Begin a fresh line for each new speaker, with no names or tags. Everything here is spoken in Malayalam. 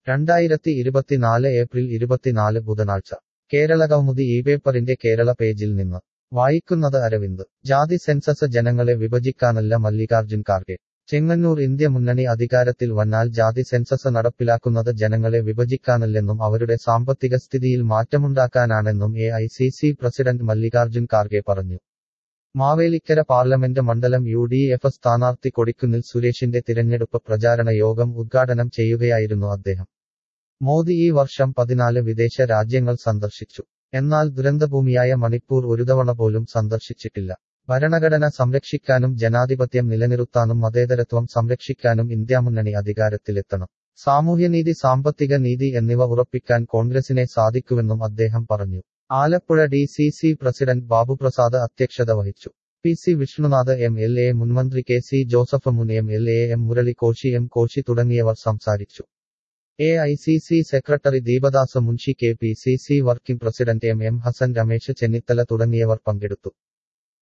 രണ്ടായിരത്തി ഇരുപത്തിനാല് ഏപ്രിൽ ഇരുപത്തിനാല് ബുധനാഴ്ച കേരള കൗമുദി ഈ പേപ്പറിന്റെ കേരള പേജിൽ നിന്ന് വായിക്കുന്നത് അരവിന്ദ് ജാതി സെൻസസ് ജനങ്ങളെ വിഭജിക്കാനല്ല മല്ലികാർജുൻ ഖാർഗെ ചെങ്ങന്നൂർ ഇന്ത്യ മുന്നണി അധികാരത്തിൽ വന്നാൽ ജാതി സെൻസസ് നടപ്പിലാക്കുന്നത് ജനങ്ങളെ വിഭജിക്കാനല്ലെന്നും അവരുടെ സാമ്പത്തിക സ്ഥിതിയിൽ മാറ്റമുണ്ടാക്കാനാണെന്നും A I C C president Mallikarjun Kharge പറഞ്ഞു മാവേലിക്കര പാർലമെന്റ് മണ്ഡലം യു ഡി എഫ് സ്ഥാനാർത്ഥി കൊടിക്കുന്നിൽ സുരേഷിന്റെ തിരഞ്ഞെടുപ്പ് പ്രചാരണ യോഗം ഉദ്ഘാടനം ചെയ്യുകയായിരുന്നു അദ്ദേഹം മോദി ഈ വർഷം പതിനാല് വിദേശ രാജ്യങ്ങൾ സന്ദർശിച്ചു എന്നാൽ ദുരന്തഭൂമിയായ മണിപ്പൂർ ഒരു തവണ പോലും സന്ദർശിച്ചിട്ടില്ല ഭരണഘടന സംരക്ഷിക്കാനും ജനാധിപത്യം നിലനിർത്താനും മതേതരത്വം സംരക്ഷിക്കാനും ഇന്ത്യാമുന്നണി അധികാരത്തിലെത്തണം സാമൂഹ്യനീതി സാമ്പത്തിക നീതി എന്നിവ ഉറപ്പിക്കാൻ കോൺഗ്രസിനെ സാധിക്കുമെന്നും അദ്ദേഹം പറഞ്ഞു Alappuzha D C C president Babuprasad അധ്യക്ഷത വഹിച്ചു P C Vishnunath M L A മുൻമന്ത്രി കെ സി ജോസഫ് മുൻ M L A M Murali Koshy M Koshy തുടങ്ങിയവർ സംസാരിച്ചു A I C C secretary Deepa Das Munshi K P C C working president M M Hassan Ramesh Chennithala തുടങ്ങിയവർ പങ്കെടുത്തു